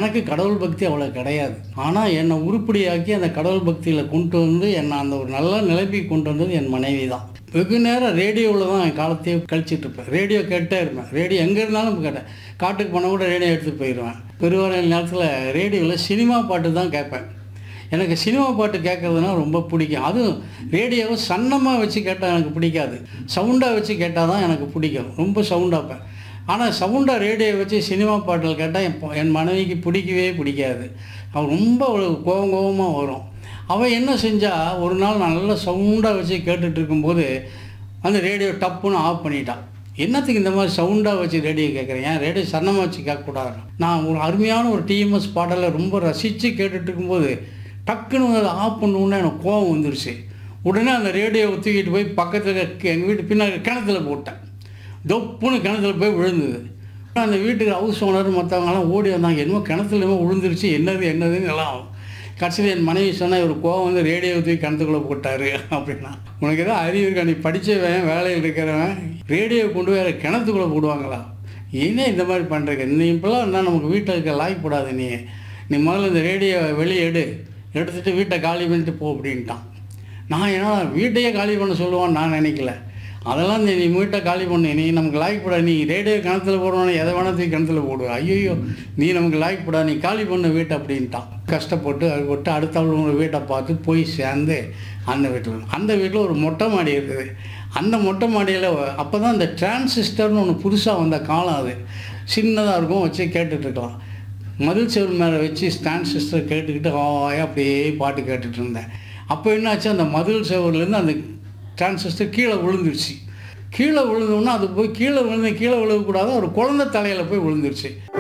எனக்கு கடவுள் பக்தி அவ்வளோ கிடையாது ஆனால் என்னை உருப்படியாக்கி அந்த கடவுள் பக்தியில் கொண்டு வந்து என்னை அந்த ஒரு நல்ல நிலைமைக்கு கொண்டு வந்தது என் மனைவி தான் வெகு நேரம் ரேடியோவில் தான் என் காலத்தையே கழிச்சிட்டு இருப்பேன் ரேடியோ கேட்டே இருப்பேன் ரேடியோ எங்கே இருந்தாலும் கேட்டேன் காட்டுக்கு போனால் கூட ரேடியோ எடுத்துகிட்டு போயிடுவேன் பெருவார நேரத்தில் ரேடியோவில் சினிமா பாட்டு தான் கேட்பேன் எனக்கு சினிமா பாட்டு கேட்குறதுனா ரொம்ப பிடிக்கும் அதுவும் ரேடியோவை சன்னமாக வச்சு கேட்டால் எனக்கு பிடிக்காது சவுண்டாக வச்சு கேட்டால் தான் எனக்கு பிடிக்கும் ரொம்ப சவுண்டாக ஆனால் சவுண்டாக ரேடியோ வச்சு சினிமா பாட்டில் கேட்டால் என் பொ- என் மனைவிக்கு பிடிக்கவே பிடிக்காது அவள் ரொம்ப அவளுக்கு கோவம் கோவமாக வரும் அவள் என்ன செஞ்சா ஒரு நாள் நான் நல்லா சவுண்டாக வச்சு கேட்டுட்டு இருக்கும்போது அந்த ரேடியோ டப்புன்னு ஆஃப் பண்ணிட்டான் என்னத்துக்கு இந்த மாதிரி சவுண்டாக வச்சு ரேடியோ கேட்குறேன் ஏன் ரேடியோ சன்னமாக வச்சு கேட்கக்கூடாது நான் ஒரு அருமையான ஒரு டிஎம்எஸ் பாடலை ரொம்ப ரசித்து கேட்டுட்டு இருக்கும்போது டக்குன்னு அதை ஆஃப் பண்ணணுன்னு எனக்கு கோவம் வந்துருச்சு உடனே அந்த ரேடியோவை தூக்கிட்டு போய் பக்கத்தில் எங்கள் வீட்டு பின்னாடி கிணத்துல போட்டேன் தொப்புன்னு கிணத்துல போய் விழுந்தது அந்த வீட்டுக்கு ஹவுஸ் ஓனர் மற்றவங்கலாம் ஓடி வந்தாங்க என்னமோ கிணத்துல என்னமோ விழுந்துருச்சு என்னது என்னதுன்னு எல்லாம் கடைசியில் என் மனைவி சொன்னா இவர் கோவம் வந்து ரேடியோ தூக்கி கிணத்துக்குள்ளே போட்டார் அப்படின்னா உனக்கு ஏதோ அறிவு இருக்கா நீ படித்தவன் வேலையில் இருக்கிறவன் ரேடியோ கொண்டு வேறு கிணத்துக்குள்ளே போடுவாங்களா ஏனே இந்த மாதிரி பண்ணுறீங்க நீ இப்போலாம் என்ன நமக்கு வீட்டில் இருக்க லாய்க்கு போடாது நீ நீ முதல்ல இந்த ரேடியோ வெளியே எடு எடுத்துகிட்டு வீட்டை காலி பண்ணிட்டு போ அப்படின்ட்டான் நான் ஏன்னா வீட்டையே காலி பண்ண சொல்லுவான்னு நான் நினைக்கல அதெல்லாம் நீ நீ வீட்டை காலி பண்ணு நீ நமக்கு லாய்க்கு போடா நீ ரேடியோ கிணத்துல போடுவானு எதை வேணா தூக்கி கிணத்துல போடு ஐயோ நீ நமக்கு லாய்க்கு போடா நீ காலி பண்ண வீட்டை அப்படின்ட்டான் கஷ்டப்பட்டு அது விட்டு அடுத்தவங்க வீட்டை பார்த்து போய் சேர்ந்து அந்த வீட்டில் அந்த வீட்டில் ஒரு மொட்டை மாடி இருக்குது அந்த மொட்டை மாடியில் அப்போ தான் இந்த டிரான்சிஸ்டர்னு ஒன்று புதுசாக வந்த காலம் அது சின்னதாக இருக்கும் வச்சு கேட்டுட்டு இருக்கலாம் மதில் செவல் மேலே வச்சு ஸ்டாண்ட் சிஸ்டர் கேட்டுக்கிட்டு ஹாயாக அப்படியே பாட்டு கேட்டுட்டு இருந்தேன் அப்போ என்னாச்சு அந்த மதில் செவர்லேருந்து அந்த டிரான்சிஸ்டர் கீழே விழுந்துருச்சு கீழே விழுந்தோன்னா அது போய் கீழே விழுந்து கீழே விழுகக்கூடாது ஒரு குழந்தை தலையில் போய் விழுந்துருச்சு